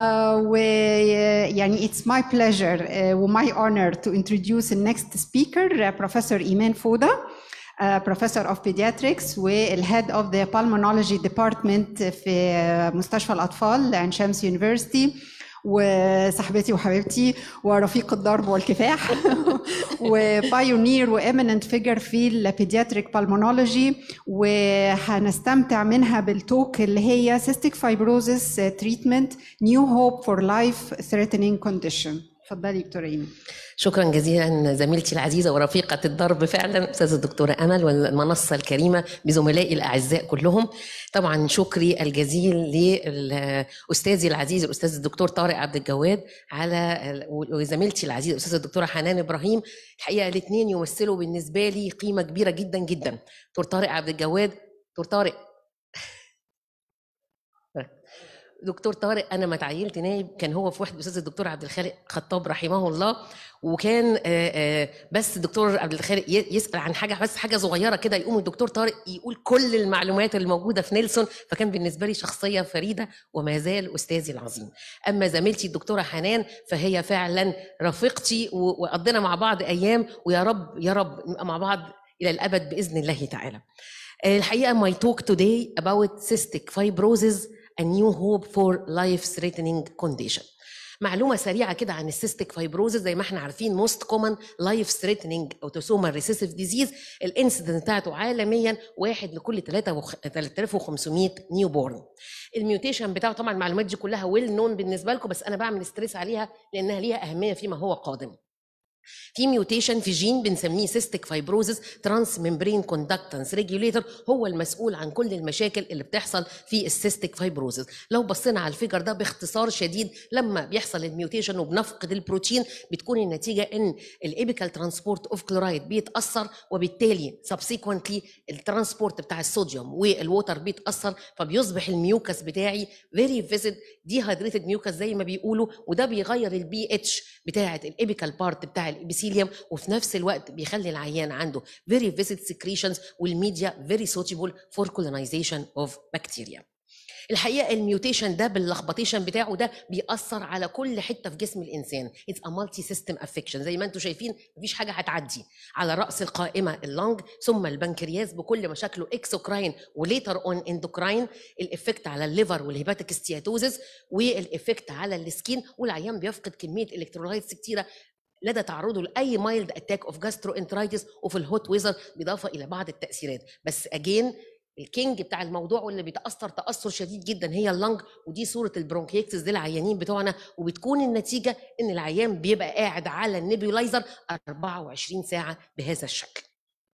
ويعني it's my pleasure uh, وmy honor to introduce the next speaker uh, Professor Iman Foda uh, Professor of Pediatrics والhead of the Pulmonology Department في مستشفى الأطفال عين شمس University وصاحبتي وحبيبتي ورفيق الضرب والكفاح وبايونير وإيمننت فيجر في البيدياتريك بالمونولوجي وهنستمتع منها بالتوك اللي هي cystic fibrosis treatment new hope for life threatening condition اتفضلي دكتوره ايمي شكرا جزيلا زميلتي العزيزه ورفيقه الدرب فعلا استاذه الدكتوره امل والمنصه الكريمه بزملائي الاعزاء كلهم طبعا شكري الجزيل لاستاذي العزيز الاستاذ الدكتور طارق عبد الجواد على وزميلتي العزيزه الاستاذه الدكتوره حنان ابراهيم الحقيقه الاثنين يمثلوا بالنسبه لي قيمه كبيره جدا جدا دكتور طارق عبد الجواد دكتور طارق دكتور طارق انا ما تعينت نايب كان هو في وحده الاستاذ الدكتور عبد الخالق خطاب رحمه الله وكان بس الدكتور عبد الخالق يسال عن حاجه بس حاجه صغيره كده يقوم الدكتور طارق يقول كل المعلومات الموجوده في نيلسون فكان بالنسبه لي شخصيه فريده وما زال استاذي العظيم اما زميلتي الدكتوره حنان فهي فعلا رفيقتي وقضينا مع بعض ايام ويا رب يا رب نبقى مع بعض الى الابد باذن الله تعالى الحقيقه my talk today about cystic fibrosis a new hope for life threatening condition معلومه سريعه كده عن السيستيك فايبروزس زي ما احنا عارفين موست كومن لايف ثريتنينج اوتوسومال ريسيسيف ديزيز الانسيدنت بتاعته عالميا واحد لكل 3500 نيو بورن الميوتيشن بتاعه طبعا المعلومات دي كلها ويل نون بالنسبه لكم بس انا بعمل ستريس عليها لانها ليها اهميه فيما هو قادم في ميوتيشن في جين بنسميه سيستيك فايبروزس ترانس ممبرين كوندكتنس ريجوليتور هو المسؤول عن كل المشاكل اللي بتحصل في السيستيك فايبروزس لو بصينا على الفيجر ده باختصار شديد لما بيحصل الميوتيشن وبنفقد البروتين بتكون النتيجه ان الابيكال ترانسبورت اوف كلورايد بيتاثر وبالتالي سبسيكونتلي الترانسبورت بتاع الصوديوم والووتر بيتاثر فبيصبح الميوكس بتاعي فيري فيزيد دي هيدريتد ميوكس زي ما بيقولوا وده بيغير البي اتش بتاعه الابيكال بارت بتاع الابيثيليوم وفي نفس الوقت بيخلي العيان عنده very vivid secretions والميديا very suitable for colonization of bacteria. الحقيقه الميوتيشن ده باللخبطيشن بتاعه ده بيأثر على كل حته في جسم الانسان اتس ا مالتي سيستم افكشن زي ما انتم شايفين مفيش حاجه هتعدي على راس القائمه اللنج ثم البنكرياس بكل مشاكله اكسوكراين وليتر اون اندوكراين الافكت على الليفر والهيباتيك ستياتوزس والافكت على السكين والعيان بيفقد كميه الكترولايتس كتيره لدى تعرضه لاي مايلد اتاك اوف جاسترو انترايتس وفي الهوت ويزر بالاضافه الى بعض التاثيرات بس اجين الكينج بتاع الموضوع واللي بيتاثر تاثر شديد جدا هي اللنج ودي صوره البرونكيكتس دي العيانين بتوعنا وبتكون النتيجه ان العيان بيبقى قاعد على النيبيولايزر 24 ساعه بهذا الشكل.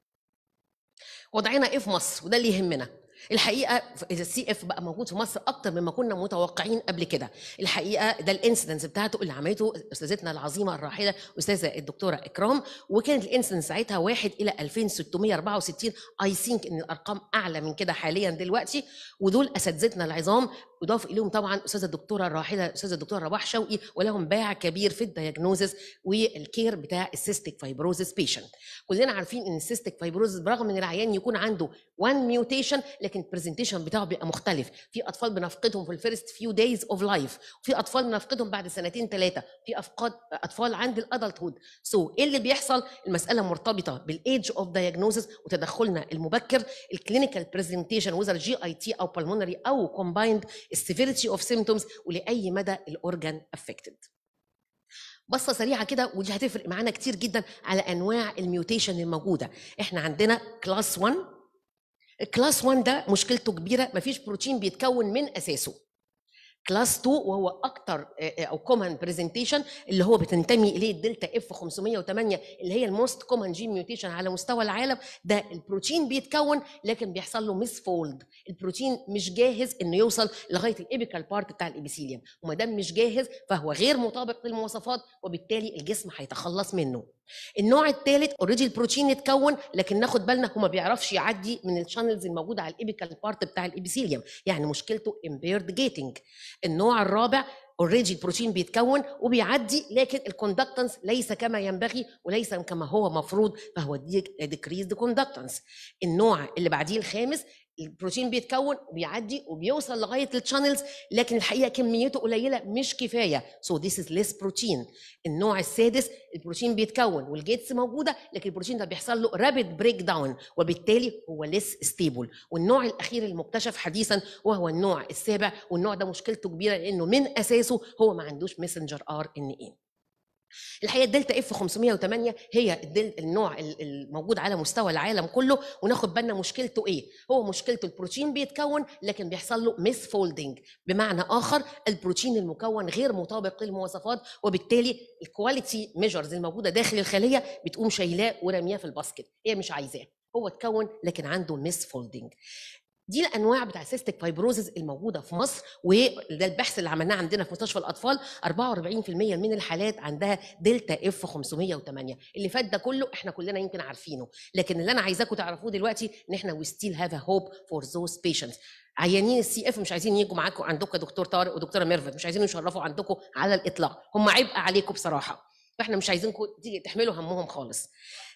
وضعنا ايه في مصر وده اللي يهمنا الحقيقه السي اف بقى موجود في مصر اكتر مما كنا متوقعين قبل كده الحقيقه ده الانسيدنس بتاعته اللي عملته استاذتنا العظيمه الراحله استاذه الدكتوره اكرام وكانت الانسيدنس ساعتها 1 الى 2664 اي ثينك ان الارقام اعلى من كده حاليا دلوقتي ودول اساتذتنا العظام يضاف اليهم طبعا استاذه الدكتوره الراحله استاذه الدكتوره رباح شوقي ولهم باع كبير في الدياجنوزس والكير بتاع السيستيك فايبروزس بيشنت كلنا عارفين ان السيستيك فايبروزس برغم ان العيان يكون عنده 1 ميوتيشن لكن البرزنتيشن بتاعه بيبقى مختلف في اطفال بنفقدهم في الفيرست فيو دايز اوف لايف وفي اطفال بنفقدهم بعد سنتين ثلاثه في افقاد اطفال عند الادلت هود سو ايه اللي بيحصل المساله مرتبطه بالايدج اوف دايجنوزس وتدخلنا المبكر الكلينيكال برزنتيشن وذر جي اي تي او بالمونري او كومبايند السيفيريتي اوف سيمتومز ولاي مدى الاورجان افكتد بصه سريعه كده ودي هتفرق معانا كتير جدا على انواع الميوتيشن الموجوده احنا عندنا كلاس 1 الكلاس 1 ده مشكلته كبيره مفيش بروتين بيتكون من اساسه كلاس 2 وهو اكتر او كومن برزنتيشن اللي هو بتنتمي اليه الدلتا اف 508 اللي هي الموست كومن جين ميوتيشن على مستوى العالم ده البروتين بيتكون لكن بيحصل له ميس فولد البروتين مش جاهز انه يوصل لغايه الابيكال بارت بتاع الابيثيليوم وما دام مش جاهز فهو غير مطابق للمواصفات وبالتالي الجسم هيتخلص منه النوع الثالث اوريدي البروتين اتكون لكن ناخد بالنا هو ما بيعرفش يعدي من الشانلز الموجوده على الابيكال بارت بتاع الابيثيليوم يعني مشكلته امبيرد جيتنج النوع الرابع اوريدي البروتين بيتكون وبيعدي لكن الكوندكتنس ليس كما ينبغي وليس كما هو مفروض فهو ديكريزد كوندكتنس النوع اللي بعديه الخامس البروتين بيتكون وبيعدي وبيوصل لغايه الشانلز لكن الحقيقه كميته قليله مش كفايه سو ذيس از ليس بروتين النوع السادس البروتين بيتكون والجيتس موجوده لكن البروتين ده بيحصل له رابيد بريك داون وبالتالي هو ليس ستيبل والنوع الاخير المكتشف حديثا وهو النوع السابع والنوع ده مشكلته كبيره لانه من اساسه هو ما عندوش ميسنجر ار ان اي الحقيقه الدلتا اف 508 هي الدل... النوع ال- الموجود على مستوى العالم كله وناخد بالنا مشكلته ايه هو مشكلته البروتين بيتكون لكن بيحصل له ميس فولدنج بمعنى اخر البروتين المكون غير مطابق للمواصفات وبالتالي الكواليتي ميجرز الموجوده داخل الخليه بتقوم شايلاه ورمياه في الباسكت هي مش عايزاه هو اتكون لكن عنده ميس فولدنج دي الانواع بتاع السيستيك فايبروزز الموجوده في مصر وده البحث اللي عملناه عندنا في مستشفى الاطفال 44% من الحالات عندها دلتا اف 508 اللي فات ده كله احنا كلنا يمكن عارفينه لكن اللي انا عايزاكم تعرفوه دلوقتي ان احنا وي ستيل هاف ا هوب فور ذوز بيشنتس عيانين السي اف مش عايزين يجوا معاكم عندكم يا دكتور طارق ودكتوره ميرفت مش عايزين يشرفوا عندكم على الاطلاق هم عبء عليكم بصراحه فاحنا مش عايزينكم تيجي تحملوا همهم خالص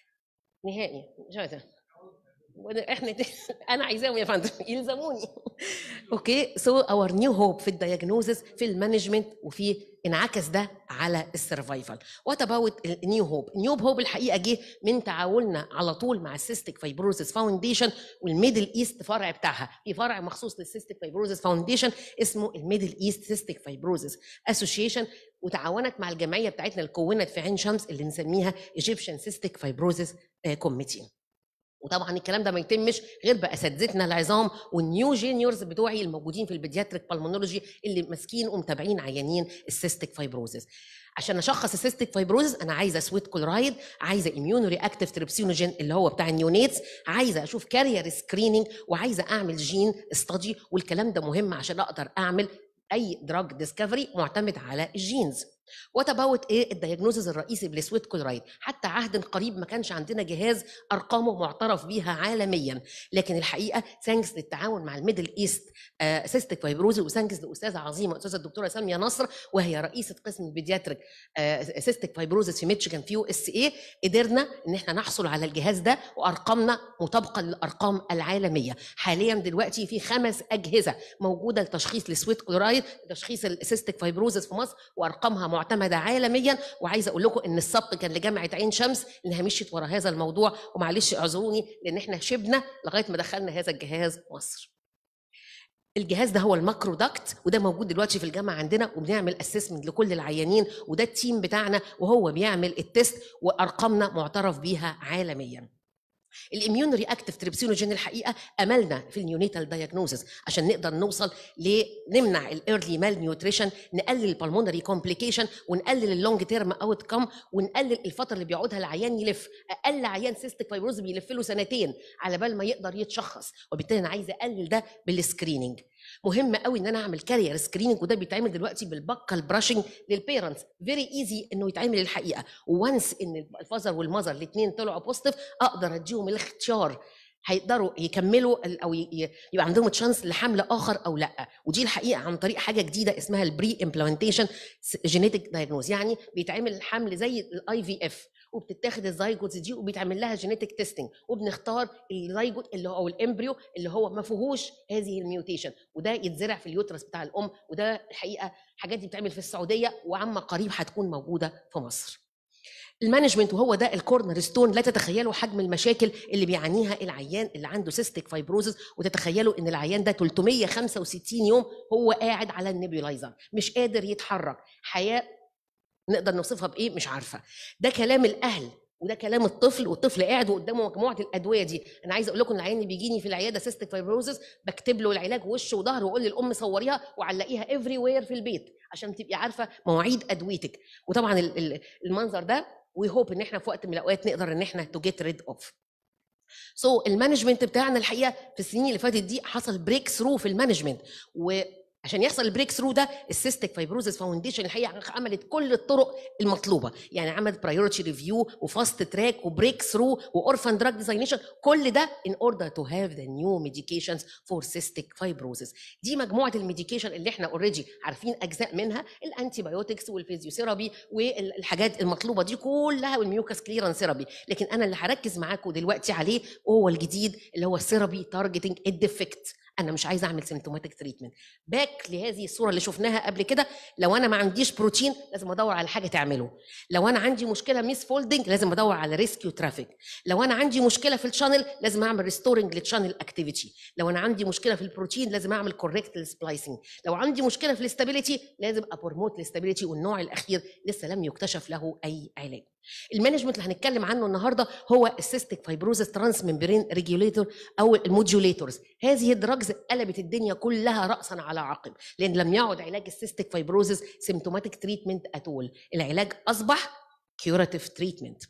نهائي مش عايزة. وأنا- احنا انا عايزاهم يا فندم يلزموني اوكي سو اور نيو هوب في الدياجنوزس في المانجمنت وفي انعكس ده على السرفايفل وات اباوت النيو هوب نيو هوب الحقيقه جه من تعاوننا على طول مع السيستيك فايبروزس فاونديشن والميدل ايست فرع بتاعها في فرع مخصوص للسيستيك فايبروزس فاونديشن اسمه الميدل ايست سيستيك فايبروزس اسوشيشن وتعاونت مع الجمعيه بتاعتنا اللي كونت في عين شمس اللي نسميها ايجيبشن سيستيك فايبروزس كوميتي وطبعا الكلام ده ما يتمش غير باساتذتنا العظام والنيو جينيورز بتوعي الموجودين في البيدياتريك بالمونولوجي اللي ماسكين ومتابعين عيانين السيستيك فايبروزس عشان اشخص السيستيك فايبروزس انا عايزه سويت كلورايد عايزه اميونو رياكتيف تريبسينوجين اللي هو بتاع النيونيتس عايزه اشوف كارير سكريننج وعايزه اعمل جين استادي والكلام ده مهم عشان اقدر اعمل اي دراج ديسكفري معتمد على الجينز وات اباوت ايه الدياجنوزز الرئيسي بالسويت كلورايد حتى عهد قريب ما كانش عندنا جهاز ارقامه معترف بيها عالميا لكن الحقيقه ثانكس للتعاون مع الميدل ايست سيستيك فايبروزي وثانكس لاستاذه عظيمه استاذه الدكتوره ساميه نصر وهي رئيسه قسم البيدياتريك سيستيك فايبروزيس في ميتشيغان فيو اس اي قدرنا ان احنا نحصل على الجهاز ده وارقامنا مطابقه للارقام العالميه حاليا دلوقتي في خمس اجهزه موجوده لتشخيص السويت كلورايد تشخيص السيستيك فايبروزيس في مصر وارقامها معتمده عالميا وعايزه اقول لكم ان السبق كان لجامعه عين شمس انها مشيت ورا هذا الموضوع ومعلش اعذروني لان احنا شبنا لغايه ما دخلنا هذا الجهاز مصر الجهاز ده هو الماكرو داكت وده موجود دلوقتي في الجامعه عندنا وبنعمل اسسمنت لكل العيانين وده التيم بتاعنا وهو بيعمل التست وارقامنا معترف بيها عالميا الاميون رياكتيف تريبسينوجين الحقيقه املنا في النيونيتال دايجنوزس عشان نقدر نوصل لنمنع الايرلي مال نيوتريشن نقلل البلمونري كومبليكيشن ونقلل اللونج تيرم اوت كم ونقلل الفتره اللي بيقعدها العيان يلف اقل عيان سيستيك فايبروز بيلف له سنتين على بال ما يقدر يتشخص وبالتالي انا عايزه اقلل ده بالسكريننج مهم قوي ان انا اعمل كارير سكريننج وده بيتعمل دلوقتي بالبكال براشنج للبيرنتس فيري ايزي انه يتعمل الحقيقه وانس ان الفازر والمذر الاثنين طلعوا بوزيتيف اقدر اديهم الاختيار هيقدروا يكملوا ال- او ي- ي- يبقى عندهم تشانس لحمل اخر او لا ودي الحقيقه عن طريق حاجه جديده اسمها البري امبلمنتيشن جينيتك دايجنوز يعني بيتعمل الحمل زي الاي في اف وبتتاخد الزيجوتس دي وبيتعمل لها جينيتك تيستنج وبنختار الزيجوت اللي هو او الامبريو اللي هو ما فيهوش هذه الميوتيشن وده يتزرع في اليوترس بتاع الام وده الحقيقه حاجات دي بتتعمل في السعوديه وعما قريب هتكون موجوده في مصر المانجمنت وهو ده الكورنر ستون لا تتخيلوا حجم المشاكل اللي بيعانيها العيان اللي عنده سيستيك فايبروزس وتتخيلوا ان العيان ده 365 يوم هو قاعد على النبيولايزر مش قادر يتحرك حياه نقدر نوصفها بايه مش عارفه ده كلام الاهل وده كلام الطفل والطفل قاعد وقدامه مجموعه الادويه دي انا عايزه اقول لكم ان العيان اللي بيجيني في العياده سيستيك فايبروزس بكتب له العلاج وش وظهر واقول للام صوريها وعلقيها افري وير في البيت عشان تبقي عارفه مواعيد ادويتك وطبعا ال- ال- المنظر ده وي هوب ان احنا في وقت من الاوقات نقدر ان احنا تو جيت ريد اوف سو المانجمنت بتاعنا الحقيقه في السنين اللي فاتت دي حصل بريك ثرو في المانجمنت و عشان يحصل البريك ثرو ده السيستيك فايبروزس فاونديشن الحقيقه عملت كل الطرق المطلوبه يعني عملت برايورتي ريفيو وفاست تراك وبريك ثرو واورفان دراج ديزاينيشن كل ده in order to have the new medications for cystic fibrosis دي مجموعه الميديكيشن اللي احنا اوريدي عارفين اجزاء منها الانتي بايوتكس والفيزيوثيرابي والحاجات المطلوبه دي كلها والميوكاس كليرانس ثيرابي لكن انا اللي هركز معاكم دلوقتي عليه هو الجديد اللي هو الثيرابي تارجتنج الديفكت انا مش عايزه اعمل سيمتوماتيك تريتمنت باك لهذه الصوره اللي شفناها قبل كده لو انا ما عنديش بروتين لازم ادور على حاجه تعمله لو انا عندي مشكله ميس فولدنج لازم ادور على ريسكيو ترافيك لو انا عندي مشكله في الشانل لازم اعمل ريستورنج للشانل اكتيفيتي لو انا عندي مشكله في البروتين لازم اعمل كوريكت للسبلايسنج لو عندي مشكله في الاستابيليتي لازم ابروموت الاستابيليتي والنوع الاخير لسه لم يكتشف له اي علاج المانجمنت اللي هنتكلم عنه النهارده هو السيستيك فايبروزس ترانس ممبرين ريجوليتور او الموديوليتورز هذه الدراجز قلبت الدنيا كلها راسا على عقب لان لم يعد علاج السيستيك فايبروزس سيمتوماتيك تريتمنت اتول العلاج اصبح كيوراتيف تريتمنت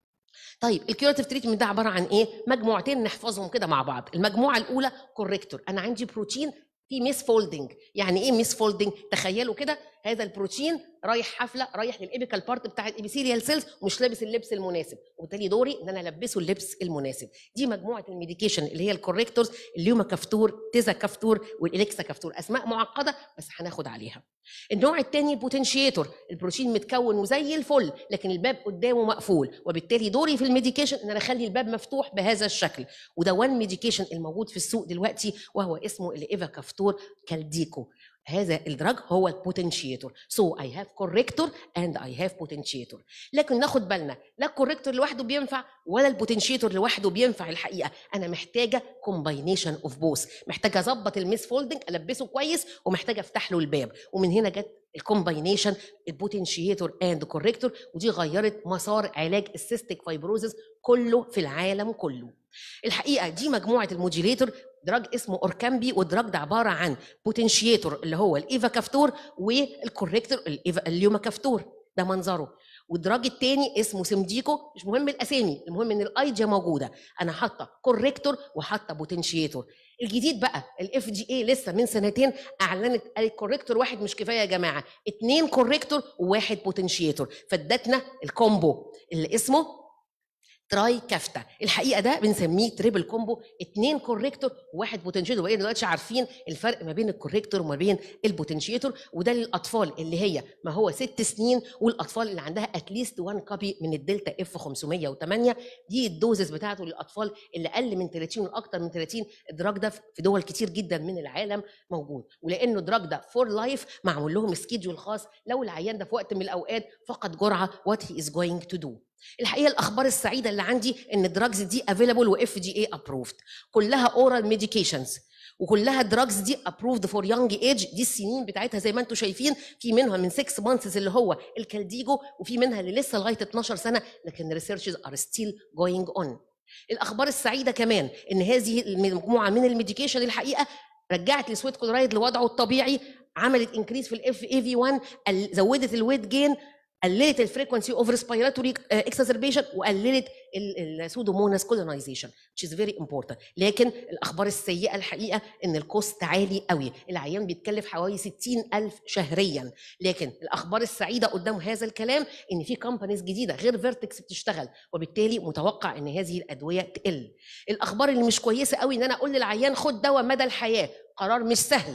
طيب الكيوراتيف تريتمنت ده عباره عن ايه مجموعتين نحفظهم كده مع بعض المجموعه الاولى كوريكتور انا عندي بروتين في ميس فولدنج يعني ايه ميس فولدنج تخيلوا كده هذا البروتين رايح حفله رايح للابيكال بارت بتاع الابيثيليال سيلز ومش لابس اللبس المناسب وبالتالي دوري ان انا البسه اللبس المناسب دي مجموعه الميديكيشن اللي هي الكوريكتورز اليوما كفتور تيزا كفتور والاليكسا كفتور اسماء معقده بس هناخد عليها النوع الثاني البوتنشيتور البروتين متكون وزي الفل لكن الباب قدامه مقفول وبالتالي دوري في الميديكيشن ان انا اخلي الباب مفتوح بهذا الشكل وده وان ميديكيشن الموجود في السوق دلوقتي وهو اسمه الايفا كفتور كالديكو هذا الدراج هو البوتنشيتور سو اي هاف كوريكتور اند اي هاف بوتنشيتور لكن ناخد بالنا لا الكوريكتور لوحده بينفع ولا البوتنشيتور لوحده بينفع الحقيقه انا محتاجه كومباينيشن اوف بوث محتاجه اظبط الميس فولدنج البسه كويس ومحتاجه افتح له الباب ومن هنا جت الكومباينيشن البوتنشيتور اند كوريكتور ودي غيرت مسار علاج السيستيك فايبروزس كله في العالم كله الحقيقه دي مجموعه الموديليتور دراج اسمه اوركامبي والدراج ده عباره عن بوتنشيتور اللي هو الايفا كافتور والكوريكتور الإيفا اليوما كافتور ده منظره والدراج التاني اسمه سمديكو مش مهم الاسامي المهم ان الايديا موجوده انا حاطه كوريكتور وحاطه بوتنشيتور الجديد بقى الاف دي اي لسه من سنتين اعلنت الكوريكتور واحد مش كفايه يا جماعه اتنين كوريكتور وواحد بوتنشيتور فادتنا الكومبو اللي اسمه تراي كافتا الحقيقه ده بنسميه تريبل كومبو اتنين كوريكتور وواحد بوتنشيتور وبقينا دلوقتي عارفين الفرق ما بين الكوريكتور وما بين البوتنشيتور وده للاطفال اللي هي ما هو ست سنين والاطفال اللي عندها اتليست 1 كوبي من الدلتا اف 508 دي الدوزز بتاعته للاطفال اللي اقل من 30 واكتر من 30 الدراج ده في دول كتير جدا من العالم موجود ولانه الدراج ده فور لايف معمول لهم سكيدجول خاص لو العيان ده في وقت من الاوقات فقد جرعه وات هي از جوينج تو دو الحقيقه الاخبار السعيده اللي عندي ان الدراجز دي افيلابل واف دي اي ابروفد كلها اورال ميديكيشنز وكلها الدراجز دي ابروفد فور يونج ايج دي السنين بتاعتها زي ما انتم شايفين في منها من 6 مانثس اللي هو الكالديجو وفي منها اللي لسه لغايه 12 سنه لكن ريسيرشز ار ستيل جوينج اون الاخبار السعيده كمان ان هذه المجموعه من الميديكيشن الحقيقه رجعت السويت كلورايد لوضعه الطبيعي عملت انكريز في الاف اي في 1 زودت الويت جين قللت الفريكونسي اوف ريسبيراتوري اكسسربيشن وقللت السودوموناس كولونايزيشن which is very important لكن الاخبار السيئه الحقيقه ان الكوست عالي قوي العيان بيتكلف حوالي 60 الف شهريا لكن الاخبار السعيده قدام هذا الكلام ان في كومبانيز جديده غير فيرتكس بتشتغل وبالتالي متوقع ان هذه الادويه تقل الاخبار اللي مش كويسه قوي ان انا اقول للعيان خد دواء مدى الحياه قرار مش سهل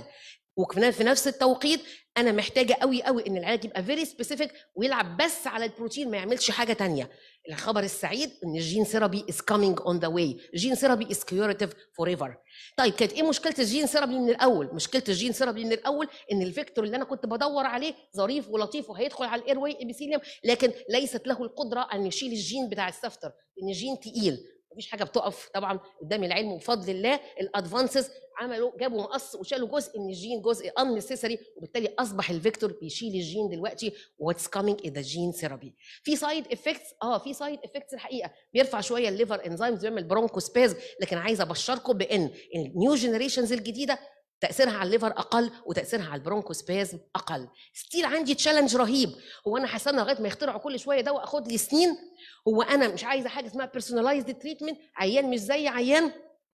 وفي نفس التوقيت انا محتاجه قوي قوي ان العلاج يبقى فيري سبيسيفيك ويلعب بس على البروتين ما يعملش حاجه تانية الخبر السعيد ان الجين ثيرابي از كامينج اون ذا واي الجين ثيرابي از كيوريتيف فور ايفر طيب كانت ايه مشكله الجين ثيرابي من الاول مشكله الجين ثيرابي من الاول ان الفيكتور اللي انا كنت بدور عليه ظريف ولطيف وهيدخل على الاير واي ابيثيليوم لكن ليست له القدره ان يشيل الجين بتاع السفتر لان الجين تقيل مفيش حاجه بتقف طبعا قدام العلم وبفضل الله الادفانسز عملوا جابوا مقص وشالوا جزء من الجين جزء unnecessary وبالتالي اصبح الفيكتور بيشيل الجين دلوقتي واتس كامينج از جين ثيرابي في سايد افكتس اه في سايد افكتس الحقيقه بيرفع شويه الليفر انزيمز بيعمل برونكوسباز لكن عايزه ابشركم بان النيو جنريشنز الجديده تاثيرها على الليفر اقل وتاثيرها على البرونكوسبازم اقل ستيل عندي تشالنج رهيب هو انا هستنى لغايه ما يخترعوا كل شويه دواء اخد لي سنين هو انا مش عايزه حاجه اسمها بيرسوناليزد تريتمنت عيان مش زي عيان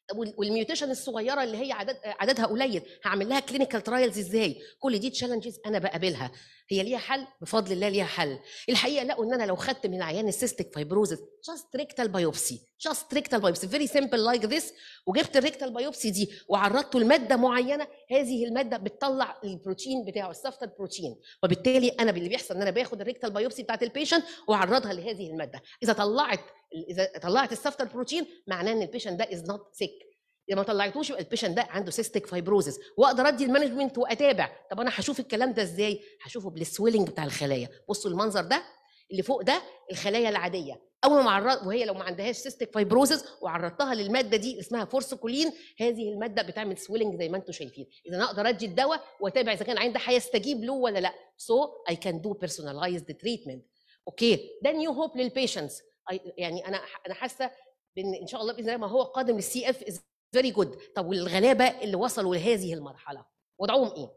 وال- والميوتيشن الصغيره اللي هي عدد عددها قليل هعمل لها كلينيكال ترايلز ازاي كل دي تشالنجز انا بقابلها هي ليها حل بفضل الله ليها حل الحقيقه لقوا ان انا لو خدت من العيان السيستيك فايبروزس جاست ريكتال بايوبسي جاست ريكتال بايوبسي فيري سيمبل لايك ذس وجبت الريكتال بايوبسي دي وعرضته لماده معينه هذه الماده بتطلع البروتين بتاعه السافتد بروتين وبالتالي انا اللي بيحصل ان انا باخد الريكتال بايوبسي بتاعت البيشنت واعرضها لهذه الماده اذا طلعت اذا طلعت السافتد بروتين معناه ان البيشنت ده از نوت سيك اذا ما طلعتوش يبقى البيشنت ده عنده سيستيك فايبروزس واقدر ادي المانجمنت واتابع طب انا هشوف الكلام ده ازاي هشوفه بالسويلنج بتاع الخلايا بصوا المنظر ده اللي فوق ده الخلايا العاديه اول ما عرض وهي لو ما عندهاش سيستيك فايبروزس وعرضتها للماده دي اسمها فورسكولين هذه الماده بتعمل سويلنج زي ما انتم شايفين اذا انا اقدر ادي الدواء واتابع اذا كان العين ده هيستجيب له ولا لا سو اي كان دو بيرسوناليزد تريتمنت اوكي ده نيو هوب للبيشنتس يعني انا انا حاسه بان ان شاء الله باذن الله ما هو قادم للسي اف از فيري جود طب والغلابه اللي وصلوا لهذه المرحله وضعهم ايه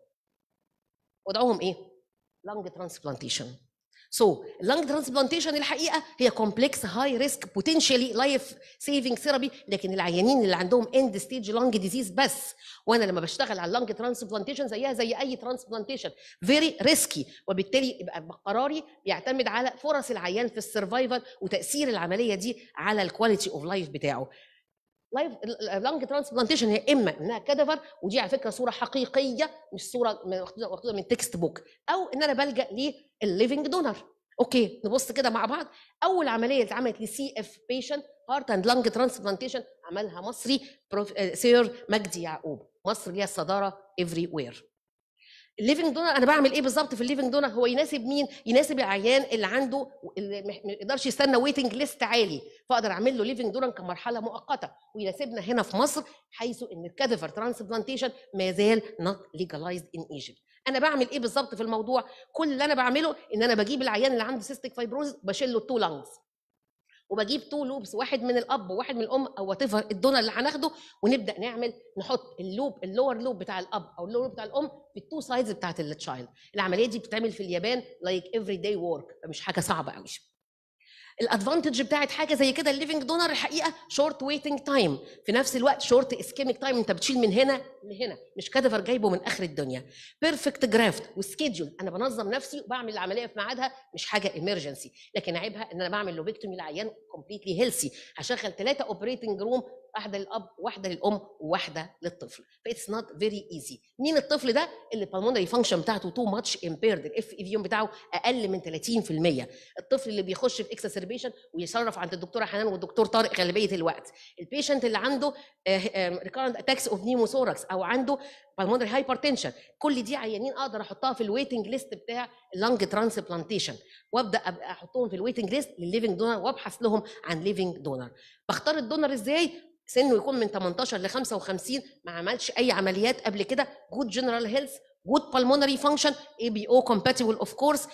وضعهم ايه لانج ترانسبلانتيشن سو اللانج ترانسبلانتيشن الحقيقه هي كومبلكس هاي ريسك بوتنشالي لايف سيفنج ثيرابي لكن العيانين اللي عندهم اند ستيج لانج ديزيز بس وانا لما بشتغل على اللانج ترانسبلانتيشن زيها زي اي ترانسبلانتيشن فيري ريسكي وبالتالي يبقى قراري بيعتمد على فرص العيان في السرفايفل وتاثير العمليه دي على الكواليتي اوف لايف بتاعه لايف لانج ترانسبلانتيشن هي اما انها كدفر ودي على فكره صوره حقيقيه مش صوره ماخوذه ماخوذة من تكست بوك او ان انا بلجا للليفنج دونر اوكي نبص كده مع بعض اول عمليه اتعملت لسي اف بيشنت هارت اند لانج ترانسبلانتيشن عملها مصري بروف... آه، سير مجدي يعقوب مصر ليها الصداره افري وير الليفنج دونر انا بعمل ايه بالظبط في الليفنج دونر هو يناسب مين يناسب العيان اللي عنده اللي مح- ما يقدرش يستنى ويتنج ليست عالي فاقدر اعمل له ليفنج دونر كمرحله مؤقته ويناسبنا هنا في مصر حيث ان الكادفر ترانسبلانتيشن ما زال نوت ليجلايزد ان ايجيبت انا بعمل ايه بالظبط في الموضوع كل اللي انا بعمله ان انا بجيب العيان اللي عنده سيستيك فايبروز بشيل له التو لانجز وبجيب تو لوبس واحد من الاب وواحد من الام او وات ايفر الدونر اللي هناخده ونبدا نعمل نحط اللوب اللور لوب بتاع الاب او اللور لوب بتاع الام في التو سايدز بتاعت التشايلد العمليه دي بتتعمل في اليابان لايك افري داي ورك فمش حاجه صعبه قوي الادفانتج بتاعت حاجه زي كده الليفنج دونر الحقيقه شورت ويتنج تايم في نفس الوقت شورت اسكيميك تايم انت بتشيل من هنا لهنا مش كادفر جايبه من اخر الدنيا بيرفكت جرافت وسكيدجول انا بنظم نفسي وبعمل العمليه في ميعادها مش حاجه ايمرجنسي لكن عيبها ان انا بعمل لوبيكتومي للعيان كومبليتلي هيلسي هشغل ثلاثه اوبريتنج روم واحده للاب وواحده للام وواحده للطفل فاتس نوت فيري ايزي مين الطفل ده اللي البلمونري فانكشن بتاعته تو ماتش امبيرد الاف اي فيوم بتاعه اقل من 30% الطفل اللي بيخش في اكسسربيشن ويصرف عند الدكتوره حنان والدكتور طارق غالبيه الوقت البيشنت اللي عنده ريكارنت اتاكس اوف نيموثوركس او عنده بالمونري هايبرتنشن كل دي عيانين اقدر احطها في الويتنج ليست بتاع اللنج ترانسبلانتيشن وابدا ابقى احطهم في الويتنج ليست للليفنج دونر وابحث لهم عن ليفنج دونر بختار الدونر ازاي سنه يكون من 18 ل 55 ما عملش اي عمليات قبل كده جود جنرال هيلث جود بالمونري فانكشن اي بي او كومباتبل اوف كورس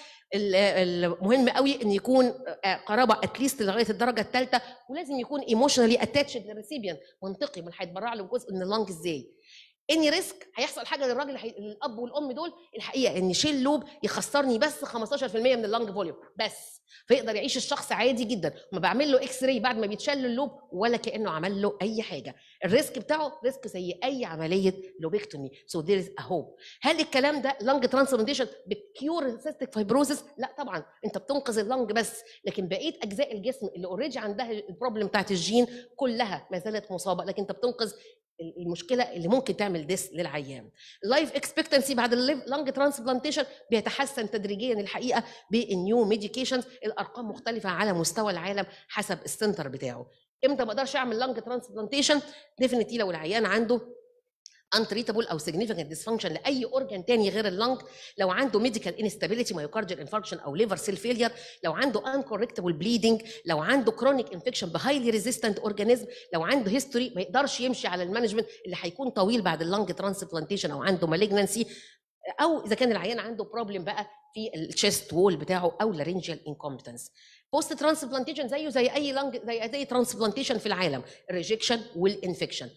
المهم قوي ان يكون آه، قرابه اتليست لغايه الدرجه الثالثه ولازم يكون ايموشنالي اتاتشد للريسيبيان منطقي ما هيتبرع له جزء من اللنج ازاي اني ريسك هيحصل حاجه للراجل اللي هي- الاب والام دول الحقيقه ان شيل لوب يخسرني بس 15% من اللنج فوليوم بس فيقدر يعيش الشخص عادي جدا وما بعمل له اكس راي بعد ما بيتشال اللوب ولا كانه عمل له اي حاجه الريسك بتاعه ريسك زي اي عمليه لوبيكتومي سو ذير از ا هوب هل الكلام ده لنج ترانسبلانتيشن بتكيور السيستيك فايبروزس لا طبعا انت بتنقذ اللنج بس لكن بقيه اجزاء الجسم اللي اوريدي عندها البروبلم بتاعت الجين كلها ما زالت مصابه لكن انت بتنقذ المشكله اللي ممكن تعمل ديس للعيان اللايف اكسبكتنسي بعد اللنج ترانسبلانتيشن بيتحسن تدريجيا الحقيقه بالنيو ميديكيشنز الارقام مختلفه على مستوى العالم حسب السنتر بتاعه امتى ما اقدرش اعمل لنج ترانسبلانتيشن ديفينتلي لو العيان عنده untraceable او significant dysfunction لاي اورجان تاني غير اللنج لو عنده ميديكال انستابيليتي مايوكارديال انفاركشن او ليفر سيل فيلير لو عنده uncorrectable بليدنج لو عنده كرونيك انفكشن بهايلي ريزيستنت اورجانيزم لو عنده هيستوري ما يقدرش يمشي على المانجمنت اللي هيكون طويل بعد اللنج ترانسبلانتيشن او عنده مالجنسي او اذا كان العيان عنده بروبلم بقى في الشيست وول بتاعه او لارنجيال انكومبتنس بوست ترانسبلانتيشن زيه زي اي لنج زي اي ترانسبلانتيشن في العالم الريجكشن والانفكشن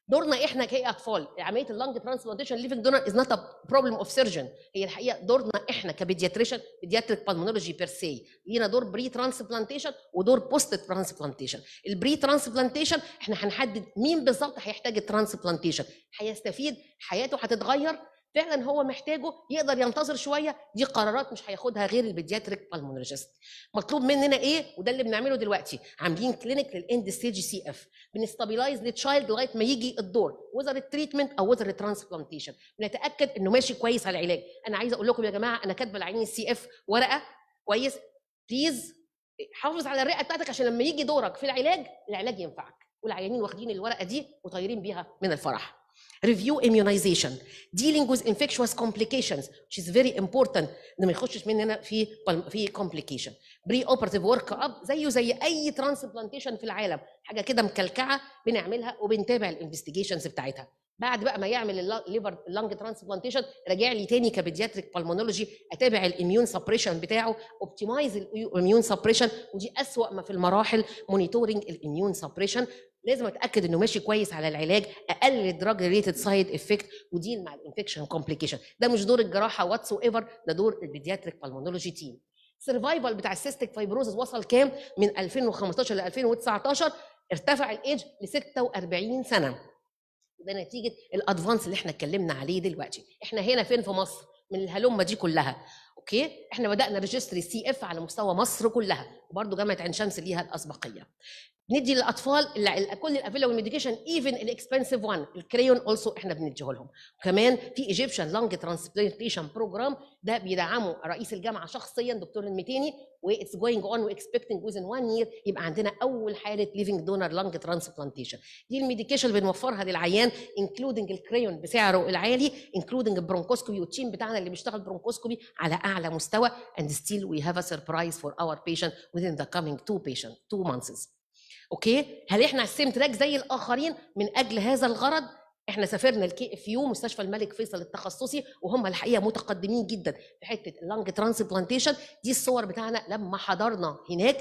دورنا احنا كاطفال عمليه اللنج ترانسبلانتيشن ليفنج دونر از نوت ا بروبلم اوف سيرجن هي الحقيقه دورنا احنا كبيدياتريشن بيدياتريك بالمونولوجي بير سي لينا دور بري ترانسبلانتيشن ودور بوست ترانسبلانتيشن البري ترانسبلانتيشن احنا هنحدد مين بالظبط هيحتاج الترانسبلانتيشن هيستفيد حياته هتتغير فعلا هو محتاجه يقدر ينتظر شويه دي قرارات مش هياخدها غير البيدياتريك بالمونولوجيست مطلوب مننا ايه وده اللي بنعمله دلوقتي عاملين كلينيك للاند ستيج سي اف بنستابلايز للتشايلد لغايه ما يجي الدور وذر التريتمنت او وذر الترانسبلانتيشن بنتاكد انه ماشي كويس على العلاج انا عايزه اقول لكم يا جماعه انا كاتبه لعينين السي اف ورقه كويس بليز حافظ على الرئه بتاعتك عشان لما يجي دورك في العلاج العلاج ينفعك والعيانين واخدين الورقه دي وطايرين بيها من الفرح review immunization dealing with infectious complications which is very important ان ما يخشش مننا في في complication pre operative work up زيه زي اي ترانسبلانتيشن في العالم حاجه كده مكلكعه بنعملها وبنتابع الانفستيجيشنز بتاعتها بعد بقى ما يعمل الليفر اللنج ترانسبلانتيشن راجع لي تاني كبيدياتريك بالمونولوجي اتابع الاميون سبريشن بتاعه اوبتمايز الاميون سبريشن ودي اسوأ ما في المراحل مونيتورنج الاميون سبريشن لازم اتاكد انه ماشي كويس على العلاج اقلل الدراج ريليتد سايد افكت وديل مع الانفكشن كومبليكيشن ده مش دور الجراحه واتس ايفر ده دور البيدياتريك بالمونولوجي تيم السرفايفل بتاع السيستيك فايبروزس وصل كام من 2015 ل 2019 ارتفع الايدج ل 46 سنه ده نتيجه الادفانس اللي احنا اتكلمنا عليه دلوقتي احنا هنا فين في مصر من الهلمه دي كلها اوكي احنا بدانا ريجستري سي اف على مستوى مصر كلها وبرده جامعه عين شمس ليها الاسبقيه ندي للاطفال كل الافيلابل ميديكيشن ايفن الاكسبنسيف وان الكريون اولسو احنا بنديه لهم وكمان في ايجيبشن لانج ترانسبلانتيشن بروجرام ده بيدعمه رئيس الجامعه شخصيا دكتور المتيني واتس جوينج اون واكسبكتنج ويزن 1 يير يبقى عندنا اول حاله ليفنج دونر لانج ترانسبلانتيشن دي الميديكيشن اللي بنوفرها للعيان انكلودنج الكريون بسعره العالي انكلودنج البرونكوسكوبي والتيم بتاعنا اللي بيشتغل برونكوسكوبي على اعلى مستوى and still we have a surprise for our patient within the coming two patient two months اوكي هل احنا على السيم تراك زي الاخرين من اجل هذا الغرض احنا سافرنا الكي اف يو مستشفى الملك فيصل التخصصي وهم الحقيقه متقدمين جدا في حته اللنج ترانسبلانتيشن دي الصور بتاعنا لما حضرنا هناك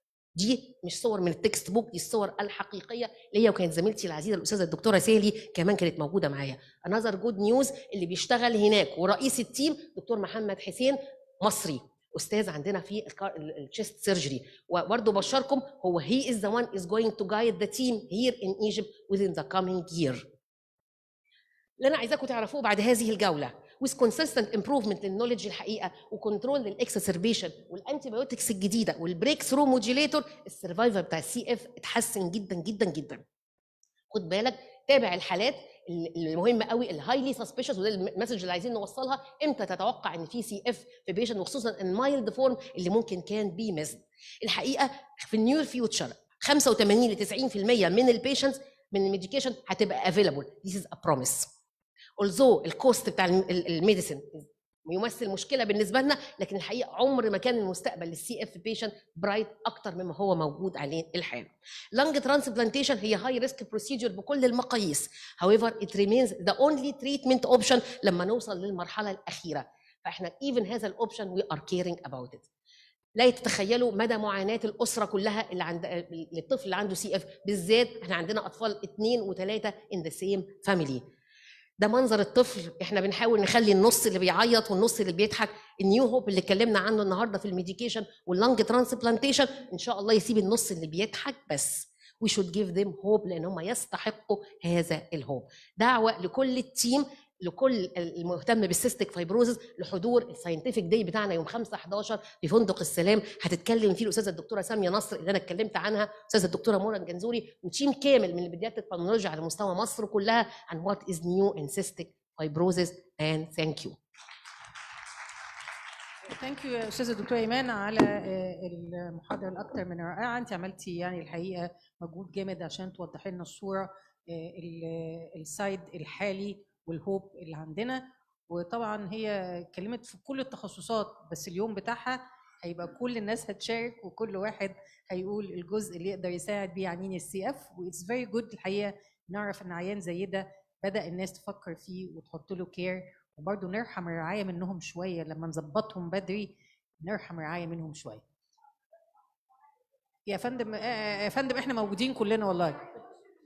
دي مش صور من التكست بوك دي الصور الحقيقيه ليا وكانت زميلتي العزيزه الاستاذه الدكتوره سالي كمان كانت موجوده معايا انذر جود نيوز اللي بيشتغل هناك ورئيس التيم دكتور محمد حسين مصري استاذ عندنا في التشيست سيرجري وبرضه بشركم هو he is the one is going to guide the team here in Egypt within the coming year اللي انا عايزاكم تعرفوه بعد هذه الجوله with consistent improvement للنولج الحقيقه وكنترول للاكسسربيشن والانتي بايوتكس الجديده والبريك ثرو موديوليتور السرفايفل بتاع السي اف اتحسن جدا جدا جدا خد بالك تابع الحالات المهم قوي الهايلي سسبيشس وده المسج اللي عايزين نوصلها امتى تتوقع ان في سي اف في بيشنت وخصوصا المايلد فورم اللي ممكن كان بي ميزد الحقيقه في النيور فيوتشر 85 ل 90% من البيشنتس من الميديكيشن هتبقى افيلابل ذيس از ا بروميس although الكوست بتاع الميديسن يمثل مشكله بالنسبه لنا لكن الحقيقه عمر ما كان المستقبل للسي اف بيشنت برايت اكتر مما هو موجود عليه الحال لانج ترانسبلانتيشن هي هاي ريسك بروسيجر بكل المقاييس however it remains the only treatment option لما نوصل للمرحله الاخيره فاحنا even هذا الاوبشن we are caring about it لا تتخيلوا مدى معاناه الاسره كلها اللي عند للطفل اللي عنده سي اف بالذات احنا عندنا اطفال اثنين وثلاثه in the same family ده منظر الطفل احنا بنحاول نخلي النص اللي بيعيط والنص اللي بيضحك النيو هوب اللي اتكلمنا عنه النهارده في الميديكيشن واللنج ترانسبلانتيشن ان شاء الله يسيب النص اللي بيضحك بس we should give them hope لان هم يستحقوا هذا الهوب دعوه لكل التيم لكل المهتم بالسيستيك فايبروزز لحضور الساينتفك داي بتاعنا يوم 5 11 في فندق السلام هتتكلم فيه الاستاذه الدكتوره ساميه نصر اللي انا اتكلمت عنها الاستاذه الدكتوره مورا الجنزوري وتيم كامل من البيدياتريك بالمونولوجي على مستوى مصر كلها عن وات از نيو ان سيستيك فايبروزز اند ثانك يو ثانك يو يا استاذه الدكتوره ايمان على المحاضره الاكثر من رائعه انت عملتي يعني الحقيقه مجهود جامد عشان توضحي لنا الصوره السايد الحالي والهوب اللي عندنا وطبعا هي اتكلمت في كل التخصصات بس اليوم بتاعها هيبقى كل الناس هتشارك وكل واحد هيقول الجزء اللي يقدر يساعد بيه عنين السي اف واتس فيري جود الحقيقه نعرف ان عيان زي ده بدا الناس تفكر فيه وتحط له كير وبرضه نرحم الرعايه منهم شويه لما نظبطهم بدري نرحم الرعايه منهم شويه يا فندم يا فندم احنا موجودين كلنا والله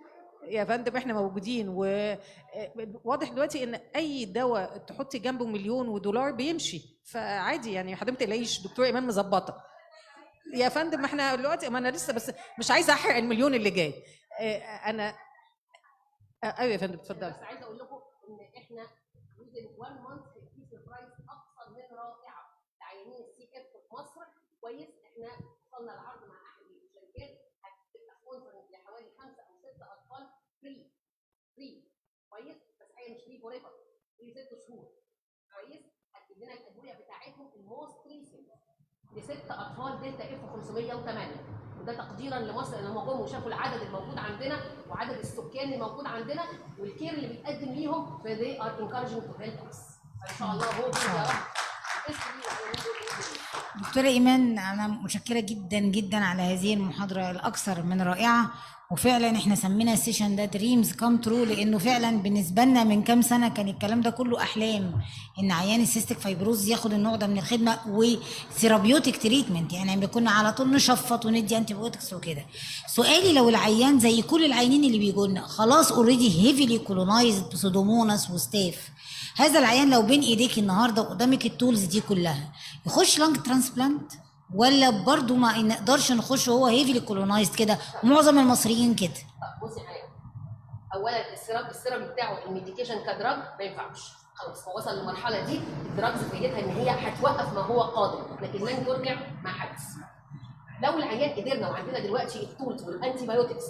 يا فندم احنا موجودين وواضح دلوقتي ان اي دواء تحطي جنبه مليون ودولار بيمشي فعادي يعني حضرتك ما تلاقيش دكتور ايمان مظبطه يا فندم ما احنا دلوقتي ما انا لسه بس مش عايزه احرق المليون اللي جاي آه، انا آه، ايوه يا فندم اتفضل بس عايزه اقول لكم ان احنا within one month increase البرايس اكثر من رائعه لعيانين السي اف في مصر كويس احنا وصلنا لعرض مع احد الشركات هتبقى سبونسرنج لحوالي خمسه او سته اطفال فري فري كويس بس هي مش فري فور ايفر فري ست شهور كويس هتجيب لنا الادويه بتاعتهم الموست ريسنت لست اطفال دلتا اف 508 وده تقديرا لمصر ان هم جم وشافوا العدد الموجود عندنا وعدد السكان الموجود عندنا والكير اللي بيتقدم ليهم فدي ار انكارجنج تو هيلب اس فان شاء الله هو بإذن يا رب اسم ليه العيانين دول بإذن الله. دكتورة إيمان أنا متشكرة جدا جدا على هذه المحاضرة الأكثر من رائعة وفعلا احنا سمينا السيشن ده دريمز كام ترو لانه فعلا بالنسبه لنا من كام سنه كان الكلام ده كله احلام ان عيان السيستيك فايبروز ياخد النوع ده من الخدمه وثيرابيوتيك تريتمنت يعني كنا على طول نشفط وندي انتي بايوتكس وكده سؤالي لو العيان زي كل العيانين اللي بيجوا لنا خلاص اوريدي هيفيلي كولونايزد بسودوموناس وستاف هذا العيان لو بين ايديك النهارده قدامك التولز دي كلها يخش لانج ترانسبلانت ولا برضو ما نقدرش نخش وهو هيفيلي كولونايزد كده ومعظم المصريين كده طب بصي حاجه اولا السيراب السيراب بتاعه الميديكيشن كدراج ما ينفعش خلاص هو وصل للمرحله دي الدراجز فايدتها ان هي هتوقف ما هو قادم لكن لن ترجع ما حدث لو العيان قدرنا وعندنا دلوقتي التولز والانتي بايوتكس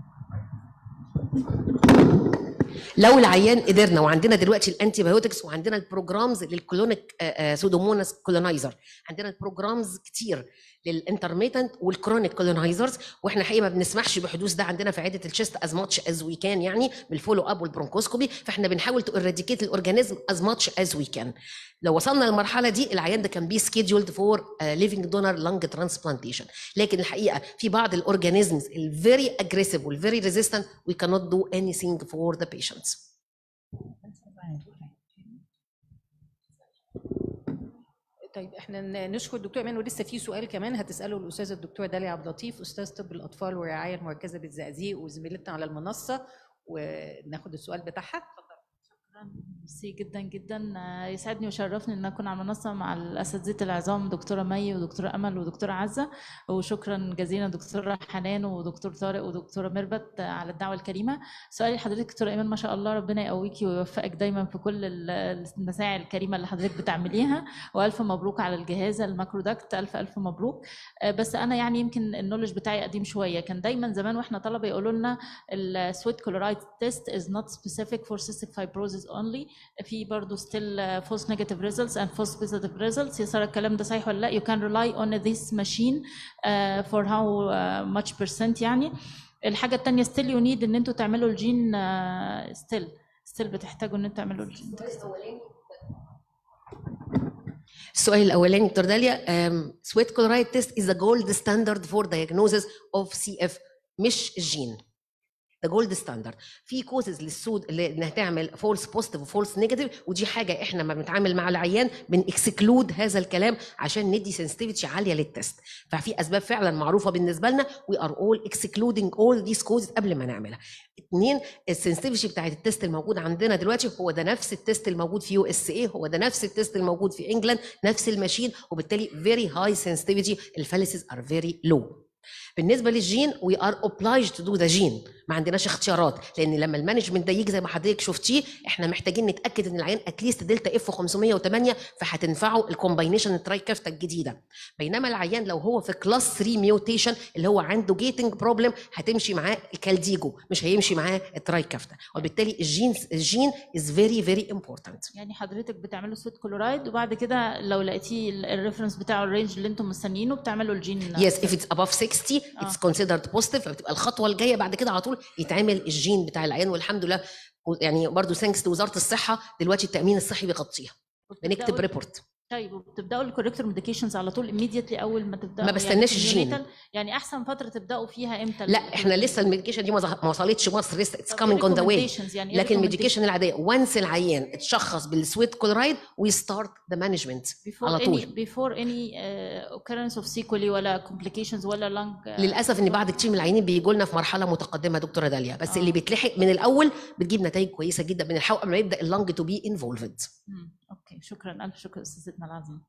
لو العيان قدرنا وعندنا دلوقتي الانتي بايوتكس وعندنا البروجرامز للكلونيك سودوموناس كولونايزر عندنا البروجرامز كتير للانترميتنت والكرونيك كولونايزرز واحنا حقيقه ما بنسمحش بحدوث ده عندنا في عياده الشيست از ماتش از وي كان يعني بالفولو اب والبرونكوسكوبي فاحنا بنحاول تو اراديكيت الاورجانيزم از ماتش از وي كان لو وصلنا للمرحله دي العيان ده كان بي سكيدولد فور ليفنج دونر لانج ترانسبلانتيشن لكن الحقيقه في بعض الاورجانيزمز الفيري اجريسيف والفيري ريزيستنت وي كانوت دو اني ثينج فور ذا بيشنتس طيب احنا ن- نشكر الدكتور ايمان ولسه في سؤال كمان هتساله الاستاذه الدكتوره داليا عبد اللطيف استاذ طب الاطفال والرعايه المركزه بالزقازيق وزميلتنا على المنصه وناخد السؤال بتاعها ميرسي جدا جدا آه، يسعدني ويشرفني ان اكون على المنصه مع الاساتذه العظام دكتوره مي ودكتوره امل ودكتوره عزه وشكرا جزيلا دكتوره حنان ودكتور طارق ودكتوره ميربت آه، على الدعوه الكريمه سؤالي لحضرتك دكتوره ايمان ما شاء الله ربنا يقويكي ويوفقك دايما في كل ال- المساعي الكريمه اللي حضرتك بتعمليها والف مبروك على الجهاز الماكرودكت الف الف مبروك آه، بس انا يعني يمكن النولج بتاعي قديم شويه كان دايما زمان واحنا طلبه يقولوا لنا السويت كلورايد تيست از نوت سبيسيفيك فور cystic fibrosis only في برضه still uh, false negative results and false positive results يا ترى الكلام ده صحيح ولا لا you can rely on this machine uh, for how uh, much percent يعني الحاجه الثانيه still you need ان انتوا تعملوا الجين uh, still still بتحتاجوا ان انتوا تعملوا الجين السؤال الاولاني دكتور داليا سويت كلورايد تيست از ذا جولد ستاندرد فور diagnosis اوف سي اف مش الجين ده جولد ستاندرد في كوزز للسود اللي انها تعمل فولس بوزيتيف وفولس نيجاتيف ودي حاجه احنا ما بنتعامل مع العيان بنكسكلود هذا الكلام عشان ندي سنسيتيفيتي عاليه للتست ففي اسباب فعلا معروفه بالنسبه لنا وي ار اول اكسكلودنج اول ذيس كوزز قبل ما نعملها اثنين السنسيتيفيتي بتاعت التست الموجود عندنا دلوقتي هو ده نفس التست الموجود في يو اس اي هو ده نفس التست الموجود في انجلاند نفس الماشين وبالتالي فيري هاي سنسيتيفيتي الفاليسز ار فيري لو بالنسبه للجين وي ار obliged تو دو ذا جين ما عندناش اختيارات لان لما المانجمنت ده يجي زي ما حضرتك شفتيه احنا محتاجين نتاكد ان العيان اتليست دلتا اف 508 فهتنفعه الكومباينيشن الترايكافتا الجديده بينما العيان لو هو في كلاس 3 ميوتيشن اللي هو عنده جيتنج بروبلم هتمشي معاه الكالديجو مش هيمشي معاه الترايكافتا وبالتالي الجين الجين از فيري فيري امبورتنت يعني حضرتك بتعملوا سويت كلورايد وبعد كده لو لقيتيه الريفرنس بتاعه الرينج اللي انتم مستنيينه بتعملوا الجين يس if it's above 60 it's considered positive فبتبقى الخطوه الجايه بعد كده على طول يتعمل الجين بتاع العيان والحمد لله يعني برضو ثانكس لوزاره الصحه دلوقتي التامين الصحي بيغطيها بنكتب وبتبدأوا- ريبورت طيب وبتبداوا الكوريكتور ميديكيشنز على طول immediately اول ما تبداوا ما بستناش الجين. prenatal؟ يعني احسن فتره تبداوا فيها امتى لا احنا لسه الميديكيشن دي ما ظه- ما وصلتش مصر لسه اتس طب كامينج اون ذا واي recommendations؟ يعني إيه لكن recommendation؟ الميديكيشن العاديه وانس العيان اتشخص بالسويت كلورايد وي ستارت ذا مانجمنت before على any طول before any uh, occurrence of sequelae ولا complications ولا lung uh, للاسف ان بعض كتير من العيانين بيجوا لنا في مرحله متقدمه يا دكتوره داليا بس آه. اللي بيتلحق من الاول بتجيب نتائج كويسه جدا من الحلقه قبل ما يبدا اللنج تو بي انفولفد مم. اوكي شكرا الف شكر استاذتنا العظيمه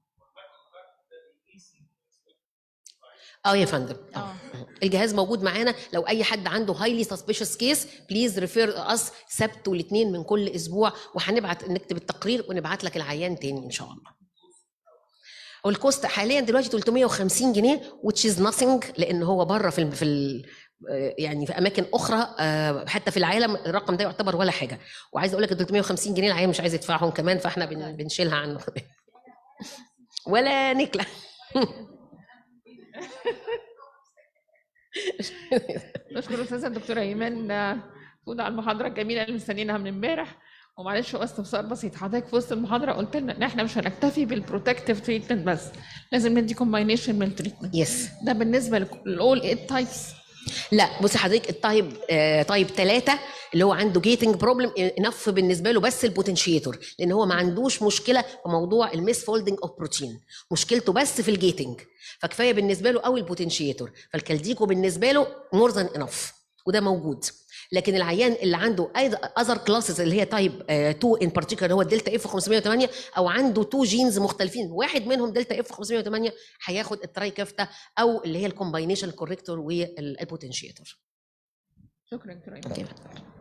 اه يا فندم اه الجهاز موجود معانا لو اي حد عنده هايلي سسبيشس كيس بليز ريفير اس سبت والاثنين من كل اسبوع وهنبعت نكتب التقرير ونبعت لك العيان تاني ان شاء الله والكوست حاليا دلوقتي 350 جنيه which is nothing لان هو بره في ال في ال يعني في اماكن اخرى آه، حتى في العالم الرقم ده يعتبر ولا حاجه وعايز اقول لك ال 350 جنيه العيان مش عايز يدفعهم كمان فاحنا بن- بنشيلها عنه ولا نكله بشكر الاستاذه الدكتوره ايمان آه، فوده على المحاضره الجميله اللي مستنيينها من امبارح ومعلش هو استفسار بسيط حضرتك في وسط المحاضره قلت لنا ان احنا مش هنكتفي بالبروتكتيف تريتمنت بس لازم ندي كومباينيشن من التريتمنت يس ده بالنسبه للاول ايت تايبس لا بصي حضرتك التايب آه تايب 3 اللي هو عنده جيتنج بروبلم انف بالنسبه له بس البوتنشيتور لان هو ما عندوش مشكله في موضوع الميس فولدنج اوف بروتين مشكلته بس في الجيتنج فكفايه بالنسبه له قوي البوتنشيتور فالكالديكو بالنسبه له مور ذان انف وده موجود لكن العيان اللي عنده اذر كلاسز اللي هي تايب 2 ان بارتيكولار هو الدلتا اف 508 او عنده تو جينز مختلفين واحد منهم دلتا اف 508 هياخد الترايكافتا او اللي هي الكومباينيشن كوريكتور والبوتنشيتور شكرا دكتوره ايمان Okay.